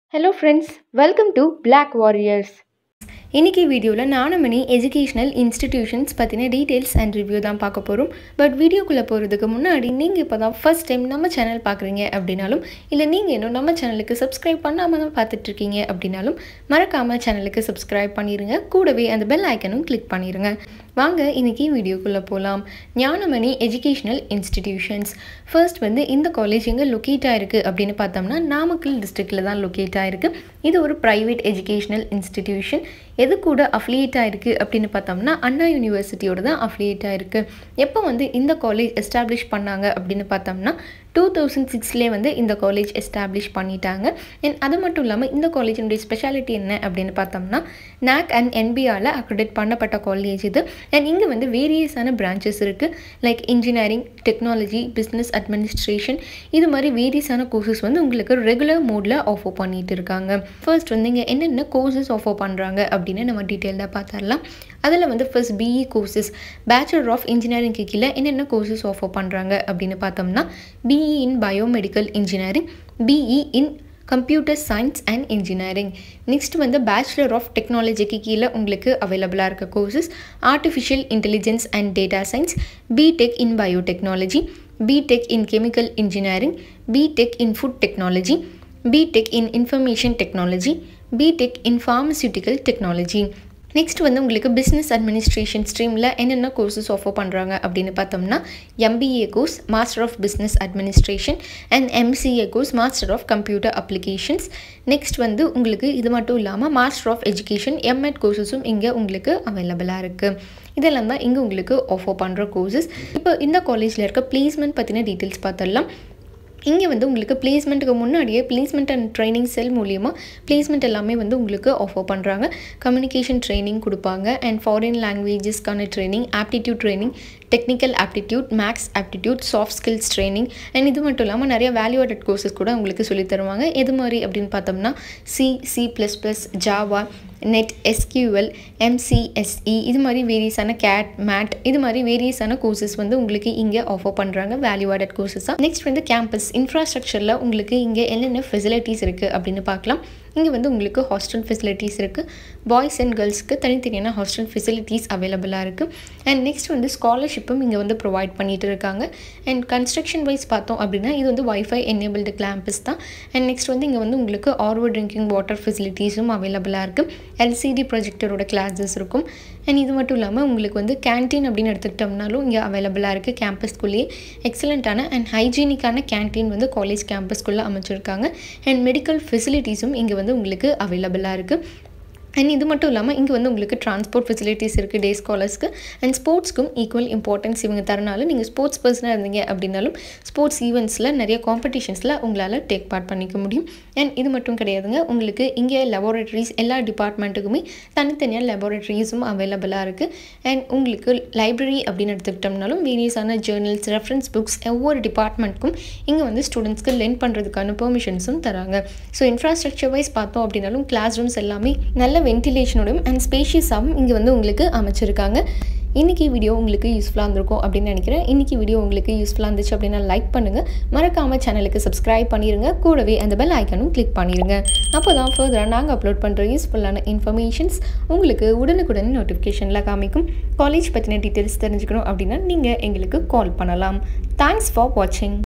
hello friends welcome to Black warriors இன்னைக்கு வீடியோவில் Nanamani educational institutions பற்றின டீட்டெயில்ஸ் அண்ட் ரிவ்யூ தான் பார்க்க போகிறோம் பட் வீடியோக்குள்ளே போகிறதுக்கு முன்னாடி நீங்கள் இப்போ தான் ஃபர்ஸ்ட் டைம் நம்ம சேனல் பார்க்குறீங்க அப்படின்னாலும் இல்லை நீங்கள் இன்னும் நம்ம சேனலுக்கு சப்ஸ்கிரைப் பண்ணாமல் தான் பார்த்துட்ருக்கீங்க அப்படின்னாலும் மறக்காமல் சேனலுக்கு சப்ஸ்கிரைப் பண்ணிடுங்க கூடவே அந்த பெல் ஐக்கனும் கிளிக் பண்ணிடுங்க வாங்க இன்னைக்கு வீடியோக்குள்ளே போகலாம் ஞானமணி எஜுகேஷனல் இன்ஸ்டிடியூஷன்ஸ் ஃபர்ஸ்ட் வந்து இந்த காலேஜ் எங்கே லொக்கேட் ஆயிருக்கு அப்படின்னு பார்த்தோம்னா நாமக்கல் டிஸ்ட்ரிக்டில் தான் லொக்கேட் ஆயிருக்கு இது ஒரு ப்ரைவேட் எஜுகேஷனல் இன்ஸ்டிடியூஷன் எது கூட அஃபிலியேட் ஆயிருக்கு அப்படின்னு பார்த்தோம்னா அண்ணா யூனிவர்சிட்டியோட தான் அஃபிலியேட் ஆயிருக்கு எப்போ வந்து இந்த காலேஜ் எஸ்டாப்ளிஷ் பண்ணாங்க அப்படின்னு பார்த்தோம்னா டூ தௌசண்ட் சிக்ஸ்லேயே வந்து இந்த காலேஜ் எஸ்டாப்ளிஷ் பண்ணிட்டாங்க அண்ட் அது மட்டும் இல்லாமல் இந்த காலேஜினுடைய ஸ்பெஷாலிட்டி என்ன அப்படின்னு பார்த்தோம்னா நாக் அண்ட் என்பிஆரில் அக்ரெடிட் பண்ணப்பட்ட காலேஜ் இது அண்ட் இங்கே வந்து வேரியஸான பிரான்ச்சஸ் இருக்குது like engineering technology business administration இது மாதிரி வேரியஸான கோர்சஸ் வந்து உங்களுக்கு ரெகுலர் மோடில் ஆஃபர் பண்ணிட்டு இருக்காங்க ஃபர்ஸ்ட் வந்து இங்கே என்னென்ன கோர்சஸ் ஆஃபர் பண்ணுறாங்க அப்படின்னு நம்ம டீட்டெயிலாக பார்த்துடலாம் அதில் வந்து first BE courses bachelor of இன்ஜினியரிங்க்கு கீழே என்னென்ன கோர்சஸ் ஆஃபர் பண்ணுறாங்க அப்படின்னு பார்த்தோம்னா BE in biomedical engineering BE in computer science and engineering next வந்து பேச்சுலர் ஆஃப் டெக்னாலஜிக்கு கீழே உங்களுக்கு அவைலபிளாக இருக்க courses artificial intelligence and data science BTech in biotechnology BTech in chemical engineering BTech in food technology BTech in information technology BTech in pharmaceutical technology next வந்து உங்களுக்கு business administration ஸ்ட்ரீமில் என்னென்ன courses offer பண்ணுறாங்க அப்படின்னு பார்த்தோம்னா MBA course master of business administration and MCA course master of computer applications next வந்து உங்களுக்கு இது மட்டும் இல்லாமல் மாஸ்டர் ஆஃப் எஜுகேஷன் எம்எட் கோர்சஸும் இங்கே உங்களுக்கு அவைலபிளாக இருக்குது இதெல்லாம் தான் இங்கே உங்களுக்கு ஆஃபர் பண்ணுற கோர்சஸ் இப்போ இந்த காலேஜில் இருக்க பிளேஸ்மெண்ட் பற்றின டீட்டெயில்ஸ் பார்த்துடலாம் இங்கே வந்து உங்களுக்கு பிளேஸ்மெண்ட்டுக்கு முன்னாடியே பிளேஸ்மெண்ட் அண்ட் ட்ரைனிங் செல் மூலியமாக பிளேஸ்மெண்ட் எல்லாமே வந்து உங்களுக்கு ஆஃபர் பண்ணுறாங்க கம்யூனிகேஷன் ட்ரைனிங் கொடுப்பாங்க அண்ட் ஃபாரின் லாங்குவேஜஸ்க்கான training aptitude training technical aptitude maths aptitude soft skills training and இது மட்டும் இல்லாமல் நிறைய வேல்யூ அடட் கோர்சஸ் கூட உங்களுக்கு சொல்லித் தருவாங்க எது மாதிரி அப்படின்னு பார்த்தோம்னா C C plus plus Java net SQL MCSE இது மாதிரி வேரியஸான கேட் மேட் இது மாதிரி வேரியஸான கோர்சஸ் வந்து உங்களுக்கு இங்கே ஆஃபர் பண்ணுறாங்க வேல்யூ ஆடட் கோர்சஸாக நெக்ஸ்ட் வந்து கேம்பஸ் இன்ஃப்ராஸ்ட்ரக்சரில் உங்களுக்கு இங்கே என்னென்ன ஃபெசிலிட்டிஸ் இருக்குது அப்படின்னு பார்க்கலாம் இங்கே வந்து உங்களுக்கு ஹாஸ்டல் ஃபெசிலிட்டிஸ் இருக்குது பாய்ஸ் அண்ட் கேர்ள்ஸ்க்கு தனித்தனியான ஹாஸ்டல் ஃபெசிலிட்டிஸ் அவைலபிளாக இருக்குது அண்ட் நெக்ஸ்ட் வந்து ஸ்காலர்ஷிப்பும் இங்கே வந்து ப்ரொவைட் பண்ணிட்டு இருக்காங்க அண்ட் கன்ஸ்ட்ரக்ஷன் வைஸ் பார்த்தோம் அப்படின்னா இது வந்து வைஃபை எனேபிள்டு கேம்பஸ் தான் அண்ட் நெக்ஸ்ட் வந்து இங்கே வந்து உங்களுக்கு ஆர்வோ ட்ரிங்கிங் வாட்டர் ஃபெசிலிட்டிஸும் அவைலபிளாக இருக்குது எல்சிடி ப்ரொஜெக்டரோட கிளாஸஸ் இருக்கும் அண்ட் இது மட்டும் இல்லாமல் உங்களுக்கு வந்து கேன்டீன் அப்படின்னு எடுத்துக்கிட்டோம்னாலும் இங்கே அவைலபிளாக இருக்குது கேம்பஸ்குள்ளேயே எக்ஸலண்ட்டான அண்ட் ஹைஜீனிக்கான கேன்டீன் வந்து காலேஜ் கேம்பஸ்குள்ளே அமைச்சிருக்காங்க அண்ட் மெடிக்கல் ஃபெசிலிட்டிஸும் இங்கே வந்து உங்களுக்கு அவைலபிளாக இருக்குது அண்ட் இது மட்டும் இல்லாமல் இங்கே வந்து உங்களுக்கு டிரான்ஸ்போர்ட் ஃபெசிலிட்டிஸ் இருக்குது டே ஸ்காலர்ஸ்க்கு அண்ட் ஸ்போர்ட்ஸ்க்கும் ஈக்குவல் இம்பார்ட்டன்ஸ் இவங்க தரனால நீங்கள் ஸ்போர்ட்ஸ் பர்சனாக இருந்தீங்க அப்படின்னாலும் ஸ்போர்ட்ஸ் ஈவெண்ட்ஸில் நிறைய காம்படிஷன்ஸில் உங்களால் டேக் பார்ட் பண்ணிக்க முடியும் அண்ட் இது மட்டும் கிடையாதுங்க உங்களுக்கு இங்கே லெபார்ட்டரிஸ் எல்லா டிபார்ட்மெண்ட்டுக்குமே தனித்தனியாக லெபார்ட்டரிஸும் அவைலபிளாக இருக்குது அண்ட் உங்களுக்கு லைப்ரரி அப்படின்னு எடுத்துக்கிட்டோம்னாலும் வேரியஸான ஜேர்னல்ஸ் ரெஃபரன்ஸ் புக்ஸ் ஒவ்வொரு டிபார்ட்மெண்ட்க்கும் இங்கே வந்து ஸ்டூடெண்ட்ஸ்க்கு லென் பண்ணுறதுக்கான பெர்மிஷன்ஸும் தராங்க ஸோ இன்ஃப்ராஸ்ட்ரக்சர் வைஸ் பார்த்தோம் அப்படின்னாலும் கிளாஸ் ரூம்ஸ் எல்லாமே நல்ல வென்டிலேஷனோடும் அண்ட் ஸ்பேஷியஸாகவும் இங்கே வந்து உங்களுக்கு அமைச்சிருக்காங்க இன்றைக்கி வீடியோ உங்களுக்கு யூஸ்ஃபுல்லாக இருந்திருக்கும் அப்படின்னு நினைக்கிறேன் இன்றைக்கி வீடியோ உங்களுக்கு யூஸ்ஃபுல்லாக இருந்துச்சு அப்படின்னா லைக் பண்ணுங்கள் மறக்காமல் சேனலுக்கு சப்ஸ்கிரைப் பண்ணிடுங்க கூடவே அந்த பெல் ஐக்கனும் கிளிக் பண்ணிடுங்க அப்போ தான் ஃபர்தராக நாங்கள் அப்லோட் பண்ணுற யூஸ்ஃபுல்லான இன்ஃபர்மேஷன்ஸ் உங்களுக்கு உடனுக்குடன் நோட்டிஃபிகேஷனில் காமிக்கும் காலேஜ் பற்றின டீட்டெயில்ஸ் தெரிஞ்சுக்கணும் அப்படின்னா நீங்கள் எங்களுக்கு கால் பண்ணலாம் தேங்க்ஸ் ஃபார் வாட்சிங்